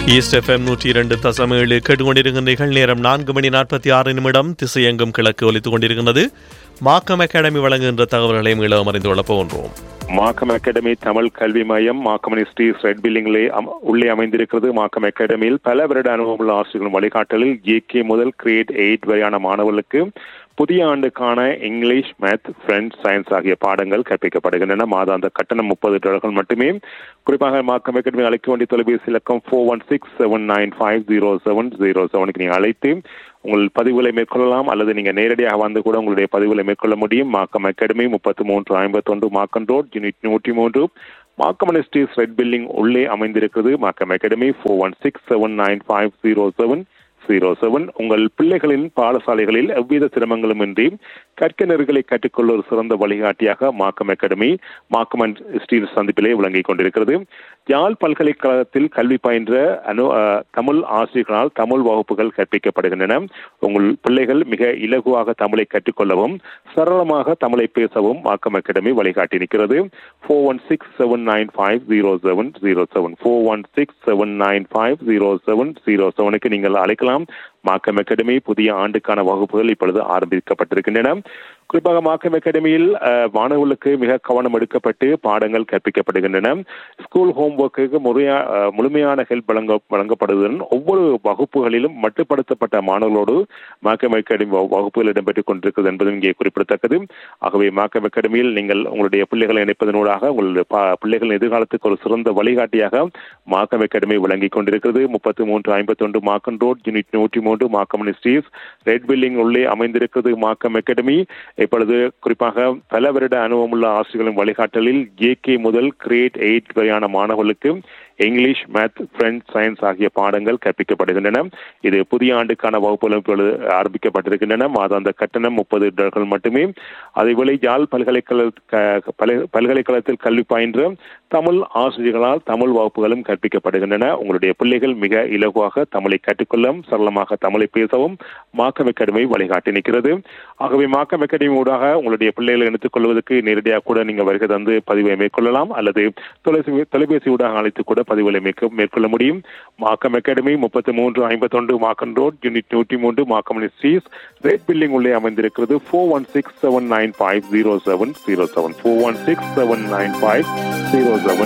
east FM நூற்றி இரண்டு தசம் ஏழு கேட்டுக்கொண்டிருக்கின்றீர்கள் நேரம் நான்கு மணி நாற்பத்தி ஆறு நிமிடம் திசையெங்கும் கிழக்கு ஒலித்துக் கொண்டிருக்கின்றது மாக்கம் அகாடமி வழங்குகின்ற தகவல்களையும் இளவம் அறிந்து கொள்ளப் போகின்றோம் மாக்கம் அகாடமி தமிழ் கல்வி மையம் மாக்கம் ஸ்ரீஸ் ரெட் பில்டிங்கிலே அம- உள்ளே அமைந்திருக்கிறது மாக்கம் அகாடமியில் பல வருட அனுபவமுள்ள ஆசிரியர்களின் வழிகாட்டலில் ஜேகே முதல் கிரேட் எயிட் வரையான மாணவர்களுக்கு புதிய ஆண்டுக்கான இங்கிலீஷ் மேத் பிரெஞ்ச் சயின்ஸ் ஆகிய பாடங்கள் கற்பிக்கப்படுகின்றன மாதாந்த கட்டணம் முப்பது டாலர்கள் மட்டுமே குறிப்பாக மாக்கம் அகாடமி அழைக்க வேண்டிய தொலைபேசி இலக்கம் four one six seven nine five zero seven zero செவனுக்கு நீங்கள் அழைத்து உங்கள் பதிவுகளை மேற்கொள்ளலாம் அல்லது நீங்கள் நேரடியாக வந்து கூட உங்களுடைய பதிவுகளை மேற்கொள்ள முடியும் மாக்கம் அகாடமி முப்பத்தி மூன்று ஐம்பத்தொன்று மாக்கம் ரோட் யூனிட் நூற்றி மூன்று மாக்கம் ஸ்ட்ரீஸ் ரெட் பில்டிங் உள்ளே அமைந்திருக்கிறது Markham academy four one six seven nine five zero seven zero seven உங்கள் பிள்ளைகளின் பாடசாலைகளில் எவ்வித சிரமங்களுமின்றி கற்க நெறிகளை கற்றுக்கொள்ள ஒரு சிறந்த வழிகாட்டியாக Markham academy Markham and steel சந்திப்பிலே விளங்கிக் கொண்டிருக்கிறது யாழ் பல்கலைக்கழகத்தில் கல்வி பயின்ற அனு அஹ், தமிழ் ஆசிரியர்களால் தமிழ் வகுப்புகள் கற்பிக்கப்படுகின்றன உங்கள் பிள்ளைகள் மிக இலகுவாக தமிழை கற்றுக்கொள்ளவும் சரளமாக தமிழை பேசவும் மாக்கம் அகாடமி வழிகாட்டி நிற்கிறது four one six seven nine five zero seven zero seven four one six seven nine five zero seven zero செவனுக்கு நீங்கள் அழைக்கலாம் மாக்கம் அகாடமி புதிய ஆண்டுக்கான வகுப்புகள் இப்பொழுது ஆரம்பிக்கப்பட்டிருக்கின்றன குறிப்பாக மாக்கம் அகாடமியில் அஹ், மாணவர்களுக்கு மிக கவனம் எடுக்கப்பட்டு பாடங்கள் கற்பிக்கப்படுகின்றன ஸ்கூல் ஹோம் ஒர்க்குக்கு முறையா அஹ், முழுமையான ஹெல்ப் வழங்க வழங்கப்படுவதுடன் ஒவ்வொரு வகுப்புகளிலும் மட்டுப்படுத்தப்பட்ட மாணவர்களோடு மாக்கம் அகாடமி வகு- வகுப்புகள் இடம்பெற்றுக் கொண்டிருக்கிறது என்பதும் இங்கே குறிப்பிடத்தக்கது ஆகவே மாக்கம் அகாடமியில் நீங்கள் உங்களுடைய பிள்ளைகளை இணைப்பதனூடாக உங்களுடைய பா- பிள்ளைகளின் எதிர்காலத்துக்கு ஒரு சிறந்த வழிகாட்டியாக மாக்கம் அகாடமி விளங்கிக் கொண்டிருக்கிறது முப்பத்தி மூன்று ஐம்பத்தொன்று மாக்கம் ரோட் யூனிட் நூற்றி மூன்று மாக்கம் ஸ்ட்ரீஸ் ரெட் பில்டிங் உள்ளே அமைந்திருக்கிறது மாக்கம் அகாடமி இப்பொழுது குறிப்பாக பல வருட அனுபவமுள்ள ஆசிரியர்களின் வழிகாட்டலில் ஜேகே முதல் கிரேட் எயிட் வரையான மாணவர்களுக்கு இங்கிலீஷ் மேத் பிரெஞ்ச் சயின்ஸ் ஆகிய பாடங்கள் கற்பிக்கப்படுகின்றன இது புதிய ஆண்டுக்கான வகுப்புகள் இப்பொழுது ஆரம்பிக்கப்பட்டிருக்கின்றன மாதாந்த கட்டணம் முப்பது டாலர்கள் மட்டுமே அதேவேளை யாழ் பல்கலைக்கழக க- பல்கலை- பல்கலைக்கழகத்தில் கல்வி பயின்ற தமிழ் ஆசிரியர்களால் தமிழ் வகுப்புகளும் கற்பிக்கப்படுகின்றன உங்களுடைய பிள்ளைகள் மிக இலகுவாக தமிழை கற்றுக்கொள்ளவும் சரளமாக தமிழை பேசவும் மாக்கம் அகாடமி வழிகாட்டி நிற்கிறது ஆகவே மாக்கம் அகாடமி ஊடாக உங்களுடைய பிள்ளைகளை இணைத்துக் கொள்வதற்கு நேரடியாக கூட நீங்கள் வருகை தந்து பதிவை மேற்கொள்ளலாம் அல்லது தொலைபேசி தொலைபேசி ஊடாக அழைத்து கூட பதிவுகளை மேற்க- மேற்கொள்ள முடியும் மாக்கம் அகாடமி முப்பத்தி மூன்று ஐம்பத்தொன்று மாக்கம் ரோட் யூனிட் நூற்றி மூன்று மாக்கம் ஸ்ட்ரீஸ் ரெட் பில்டிங் உள்ளே அமைந்திருக்கிறது four one six seven nine five zero seven zero seven four one six seven nine five zero seven